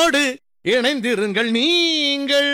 பண்பலையோடு இணைந்திருங்கள் நீங்கள்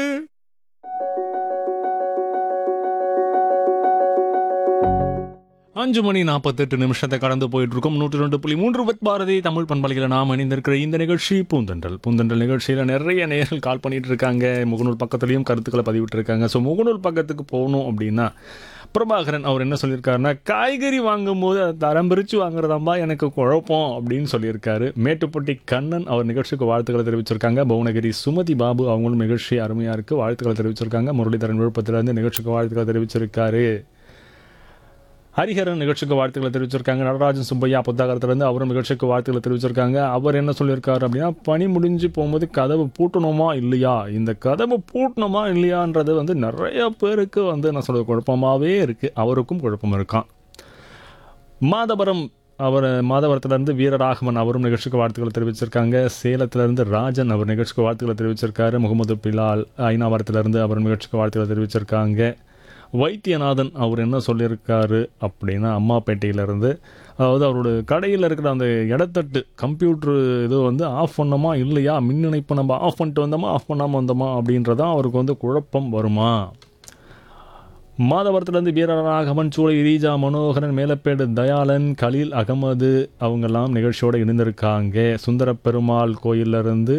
அஞ்சு மணி நாற்பத்தெட்டு நிமிஷத்தை கடந்து போயிட்டு இருக்கோம் நூற்றி ரெண்டு புள்ளி மூன்று பத் பாரதி தமிழ் பண்பலையில் நாம் இணைந்திருக்கிற இந்த நிகழ்ச்சி பூந்தென்றல் பூந்தென்றல் நிகழ்ச்சியில் நிறைய நேர்கள் கால் பண்ணிட்டு இருக்காங்க முகநூல் பக்கத்துலேயும் கருத்துக்களை பதிவிட்டு இருக்காங்க ஸோ முகநூல் பக்கத்துக்கு போகணும் அப்படின்னா பிரபாகரன் அவர் என்ன சொல்லியிருக்காருன்னா காய்கறி வாங்கும்போது அதை தரம் பிரித்து வாங்குறதாம்பா எனக்கு குழப்பம் அப்படின்னு சொல்லியிருக்காரு மேட்டுப்பட்டி கண்ணன் அவர் நிகழ்ச்சிக்கு வாழ்த்துக்களை தெரிவிச்சிருக்காங்க புவனகிரி சுமதி பாபு அவங்களும் நிகழ்ச்சி அருமையாக இருக்குது வாழ்த்துக்களை தெரிவிச்சிருக்காங்க முரளிதரன் விழுப்பத்திலேருந்து நிகழ்ச்சிக்கு வாழ்த்துக்களை தெரிவிச்சிருக்காரு ஹரிஹரன் நிகழ்ச்சிக்கு வாழ்த்துக்களை தெரிவிச்சிருக்காங்க நடராஜன் சுப்பையா புத்தகத்திலேருந்து அவரும் நிகழ்ச்சிக்கு வாழ்த்துக்களை தெரிவிச்சிருக்காங்க அவர் என்ன சொல்லியிருக்காரு அப்படின்னா பனி முடிஞ்சு போகும்போது கதவு பூட்டணுமா இல்லையா இந்த கதவு பூட்டணுமா இல்லையான்றது வந்து நிறைய பேருக்கு வந்து என்ன சொல்கிறது குழப்பமாகவே இருக்குது அவருக்கும் குழப்பம் இருக்கான் மாதவரம் அவர் மாதவரத்துலேருந்து வீரராகவன் அவரும் நிகழ்ச்சிக்கு வாழ்த்துக்களை தெரிவிச்சிருக்காங்க சேலத்திலேருந்து ராஜன் அவர் நிகழ்ச்சிக்கு வாழ்த்துக்களை தெரிவிச்சிருக்காரு முகமது பிலால் ஐநாவரத்துலேருந்து அவர் நிகழ்ச்சிக்கு வாழ்த்துக்களை தெரிவிச்சிருக்காங்க வைத்தியநாதன் அவர் என்ன சொல்லியிருக்காரு அப்படின்னா அம்மாப்பேட்டையிலேருந்து அதாவது அவரோட கடையில் இருக்கிற அந்த இடத்தட்டு கம்ப்யூட்ரு இது வந்து ஆஃப் பண்ணோமா இல்லையா மின் இணைப்பு நம்ம ஆஃப் பண்ணிட்டு வந்தோமா ஆஃப் பண்ணாமல் வந்தோமா அப்படின்றதான் அவருக்கு வந்து குழப்பம் வருமா மாதவரத்துலேருந்து வீரராகவன் சூளை ரீஜா மனோகரன் மேலப்பேடு தயாளன் கலீல் அகமது அவங்கெல்லாம் நிகழ்ச்சியோடு இணைந்திருக்காங்க சுந்தர பெருமாள் கோயிலிருந்து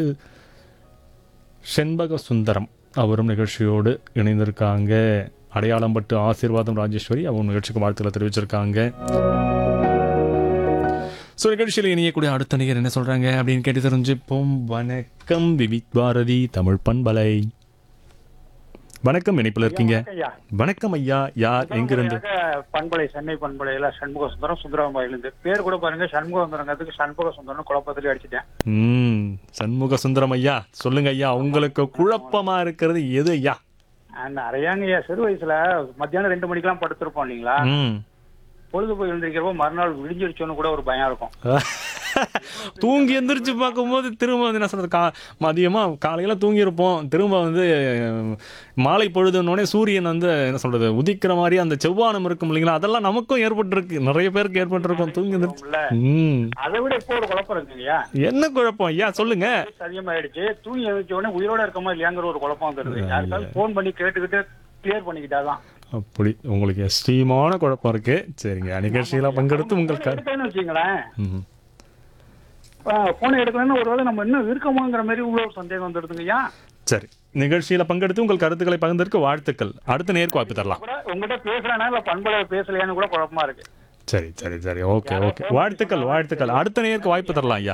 செண்பக சுந்தரம் அவரும் நிகழ்ச்சியோடு இணைந்திருக்காங்க அடையாளம்பட்டு ஆசீர்வாதம் ராஜேஸ்வரி அவங்க நிகழ்ச்சிக்கு வாழ்த்துக்களை தெரிவிச்சிருக்காங்க ஸோ நிகழ்ச்சியில் இணையக்கூடிய அடுத்த நிகர் என்ன சொல்கிறாங்க அப்படின்னு கேட்டு தெரிஞ்சுப்போம் வணக்கம் விவித் பாரதி தமிழ் பண்பலை வணக்கம் இணைப்பில் இருக்கீங்க ஐயா வணக்கம் ஐயா யார் எங்கிருந்து முதன்முறையாக பண்பலை சென்னை பண்பலையில சண்முக சுந்தரம் சுந்தரமாயிலிருந்து பேர் கூட பாருங்க சண்முக சுந்தரங்கிறதுக்கு சண்முக சுந்தரம் குழப்பத்திலே அடிச்சிட்டேன் ம் சண்முக சுந்தரம் ஐயா சொல்லுங்க ஐயா உங்களுக்கு குழப்பமா இருக்கிறது எது ஐயா ஆஹ் நிறையாங்க ஐயா சிறு வயசுல மத்தியானம் ரெண்டு மணிக்கெல்லாம் படுத்திருப்போம் இல்லைங்களா ம் பொழுது போய் எழுந்திருக்கிறப்போ மறுநாள் விழிஞ்சிருச்சோன்னு கூட ஒரு பயம் இருக்கும் தூங்கி எந்திரிச்சு பார்க்கும்போது திரும்ப வந்து என்ன சொல்றது கா மதியமாக காலையில் தூங்கியிருப்போம் திரும்ப வந்து அஹ், மாலை பொழுதுனோடனே சூரியன் வந்து என்ன சொல்றது உதிக்கிற மாதிரி அந்த செவ்வானம் இருக்கும் இல்லைங்களா அதெல்லாம் நமக்கும் ஏற்பட்டிருக்கு நிறைய பேருக்கு ஏற்பட்டிருக்கும் தூங்கி எந்திரிச்சு இல்ல ம் அதை விட இப்போ ஒரு குழப்பம் இருக்குங்க ஐயா என்ன குழப்பம் ஐயா சொல்லுங்க வயசு அதிகமாயிடுச்சு தூங்கி எழுந்திரிச்ச உடனே உயிரோட இருக்கமா இல்லையாங்கிற ஒரு குழப்பம் வந்துருது யாருக்காவது ஃபோன் பண்ணி கேட்டுக்கிட்டு கிளியர் பண்ணிக்கிட்டாதான் அப்படி உங்களுக்கு எஸ்ட்ரீமான குழப்பம் இருக்கு சரிங்க நிகழ்ச்சியில் பங்கெடுத்து உங்கள் க எடுத்தேன்னு வச்சுங்களேன் ம் போனை எடுக்கலன்னு ஒருவேளை நம்ம இன்னும் இருக்கோமாங்கிற மாதிரி உள்ள ஒரு சந்தேகம் வந்துடுதுங்க ஐயா சரி நிகழ்ச்சியில் பங்கெடுத்து உங்கள் கருத்துக்களை பகிர்ந்ததற்கு வாழ்த்துக்கள் அடுத்த நேருக்கு வாய்ப்பு தரலாம் கூட உங்ககிட்ட பேசுறானா இல்ல பண்பலை பேசலையான்னு கூட குழப்பமா இருக்கு சரி சரி சரி ஓகே ஓகே வாழ்த்துக்கள் வாழ்த்துக்கள் அடுத்த நேருக்கு வாய்ப்பு தரலாம் ஐயா